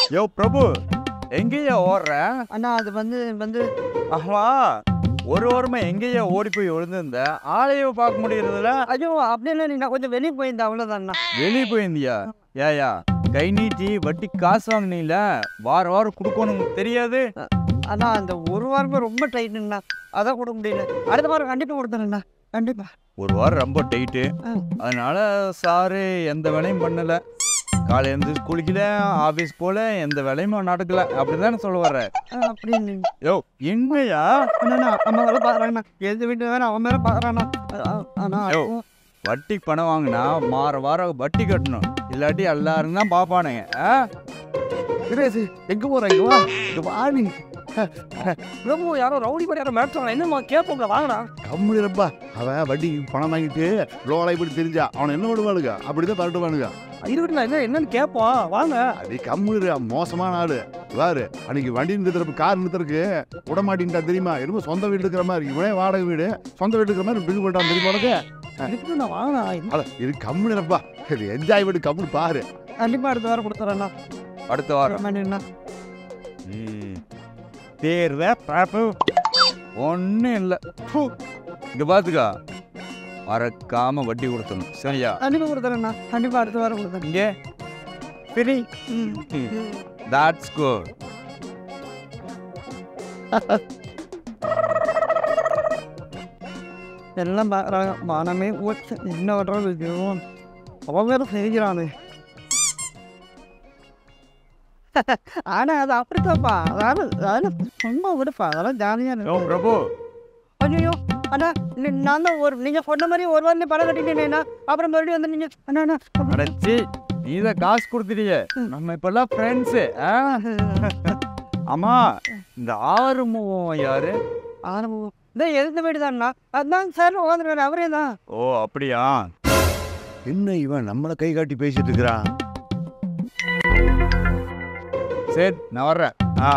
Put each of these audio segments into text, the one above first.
யோ பிரபு எங்கேயா ஓடுற அண்ணா அது வந்து வந்து ஆமா ஒரு வாரமா எங்கேயா ஓடி போய் விழுந்திருந்த ஆளையோ பார்க்க முடியறதுல ஐயோ அப்படின்னு நீ நான் கொஞ்சம் வெளியே போயிருந்தேன் அவ்வளோதாண்ணா வெளியே போயிருந்தியா ஏயா கை நீட்டி வட்டி காசு வாங்கினீல வார வாரம் கொடுக்கணும் தெரியாது அண்ணா அந்த ஒரு வாரமே ரொம்ப டைட்டுங்கண்ணா அதான் கொடுக்க முடியல அடுத்த வாரம் கண்டிப்பாக கொடுத்துறேண்ணா கண்டிப்பாக ஒரு வாரம் ரொம்ப டைட்டு ஆ. அதனால சாரு எந்த வேலையும் பண்ணல காலை எழுந்து குளிக்கல ஆபீஸ் போல எந்த வேலையும் நடக்கல அப்படிதானே சொல்ல வர்ற அப்படின்னு யோ என்னையா அண்ணா அம்மா வேலை பார்க்குறாங்கண்ணா எந்த வீட்டு வேலை அவன் மேலே பார்க்குறாண்ணா அண்ணா யோ. வட்டிக்கு பணம் வாங்கினா மாற வாரம் வட்டி கட்டணும் இல்லாட்டி எல்லாரும் தான் பார்ப்பானுங்க ஆ? தினேஷ் எங்க போற இங்க வா இங்க வா நீ பிரபு யாரோ ரவுடி படி யாரோ மிரட்டுறாங்க என்னம்மா கேட்போம்ல வாங்கடா கம்முனு இருப்பா அவன் வட்டி பணம் வாங்கிட்டு லோலை இப்படி தெரிஞ்சா அவன் என்ன விடுவானுங்க அப்படிதான் பரட்டுவானுங்க இருபத்தி என்ன என்னன்னு கேட்போம் வாங்க அது கம்முனு மோசமான ஆளு பாரு அன்னைக்கு வண்டி நிறுத்துறப்ப கார் நிறுத்துறதுக்கு விட மாட்டேன்ட்டா தெரியுமா என்னமோ சொந்த வீடு இருக்கிற மாதிரி இவனே வாடகை வீடு சொந்த வீடு இருக்கிற மாதிரி பில் பண்ணிட்டான் தெரியுமா உனக்கு இருக்குது நான் வாங்கண்ணா அட, இது கம்முனு இருப்பா இது என்ஜாய் பண்ணி கம்முனு பாரு கண்டிப்பாக அடுத்த வாரம் கொடுத்துறேண்ணா அடுத்த வாரம் வேணும்ண்ணா ம். தேர்வே பாப்பு ஒன்றும் இல்லை இங்க பார்த்துக்கா மறக்காம வட்டி கொடுத்தணும் சரியா கண்டிப்பாக கொடுத்துறேண்ணா கண்டிப்பாக அடுத்த வாரம் கொடுத்துறேன் இங்கே சரி ம் தாட்ஸ் குட் எல்லாம் பார்க்குறாங்க மானமே ஓச்சு என்ன பண்ணுறது இதுவும் அவன் வேறு செஞ்சுறானு ஆனால் அது அப்படித்தான்ப்பா அதாவது அதாவது சும்மா விடுப்பா அதெல்லாம் ஜாலியாக யோ பிரபு ஐயோ அண்ணா நீ- நான் தான் ஒரு நீங்கள் சொன்ன மாதிரி ஒரு வாரம் படம் கட்டிட்டேனேண்ணா அப்புறம் மறுபடியும் வந்து நீங்கள் அண்ணா அண்ணா அடைச்சி நீ தான் காசு கொடுத்துட்டியே நம்ம இப்பெல்லாம் ஃப்ரெண்ட்ஸு ஆமா இந்த ஆறுமுகம் யாரு ஆரம்பம் இந்த எதிர்த்த வீடு தான்ண்ணா அதான் சார் உட்காந்துருக்காரு அவரே தான் ஓ அப்படியா என்ன இவன் நம்மளை கை காட்டி பேசிட்டு இருக்கிறான் சரி நான் வர்றேன் ஆ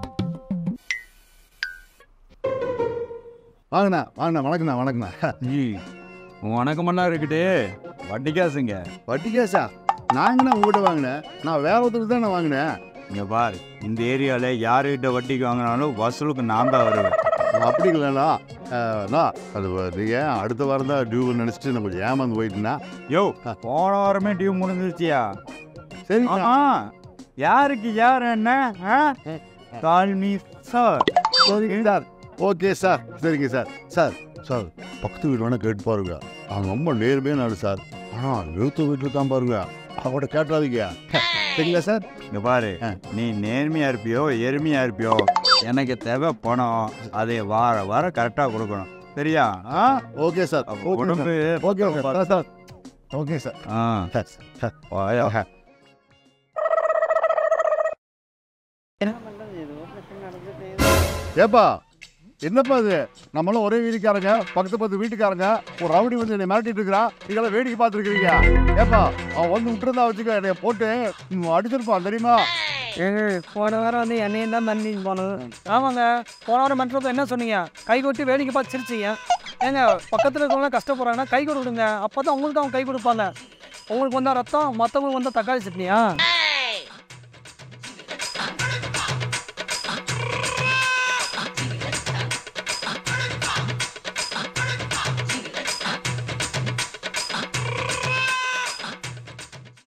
வாங்கண்ணா வாங்கண்ணா வணக்கண்ணா வணக்கண்ணா ம் வணக்கமெல்லாம் இருக்குட்டு வட்டி காசுங்க வட்டி கேஸா நாங்கண்ணா உங்ககிட்ட வாங்கினேன் நான் வேற ஒருத்தருக்கு தான் நான் வாங்கினேன் இங்க பார் இந்த ஏரியால யாருக்கிட்ட வட்டிக்கு வாங்கினாலும் வசூலுக்கு நான் தான் வருவேன் அப்படி இல்லைண்ணா அண்ணா அது நீங்கள் அடுத்த வாரம் தான் டியூ நினச்சிட்டு நம்ம கொஞ்சம் ஏமாந்து போயிட்டுனா யோ போன வாரமே டியூ முடிஞ்சிருச்சியா சரி ஆமா யாருக்கு யார் என்ன கால் மீ சார் சரிங்க சார் ஓகே சார் சரிங்க சார் சார் சார் பக்கத்து வீடு வேணால் கேட்டு பாருங்க அவங்க ரொம்ப நேர்மையான ஆளு சார் ஆனால் எழுத்து வீட்டில் தான் பாருங்க அவட கேட்டாதீங்க சரிங்களா சார் இங்க பாரு ஆ. நீ நேர்மையா இருப்பியோ எருமையா இருப்பியோ எனக்கு தேவை பணம் அதை வார வாரம் கரெக்டா கொடுக்கணும் சரியா ஆ? ஓகே சார் அப்ப ஓகே சார் உடம்பு okay okay sir sir okay sir ஆ சார் சார் வாயா. என்ன பண்ணுறது ஏதோ பிரச்சனை நடந்துட்டு ஏப்பா என்னப்பா இது நம்மளும் ஒரே வீட்டுக்காரங்க பக்கத்து பக்கத்து வீட்டுக்காரங்க ஒரு ரவுடி வந்து என்னை மிரட்டிட்டு இருக்கிறான் நீங்களாம் வேடிக்கை பார்த்துருக்கீங்க ஏப்பா அவன் வந்து விட்டுருந்தா வச்சுக்க என்னைய போட்டு ம், அடிச்சிருப்பான் தெரியுமா ஏங்க போன வாரம் வந்து என்னையும் தான் பண்ணிட்டு போனது ஆமாங்க போன வாரம் பண்ணுறப்ப என்ன சொன்னீங்க கை கொட்டி வேடிக்கை பார்த்து சிரிச்சிங்க ஏங்க பக்கத்தில் இருக்கவங்களாம் கஷ்டப்படுறாங்கன்னா கை கொடுங்க அப்போ தான் உங்களுக்கு அவங்க கை கொடுப்பாங்க உங்களுக்கு வந்தால் ரத்தம் மற்றவங்களுக்கு வந்தால் தக்காளி சட்னியா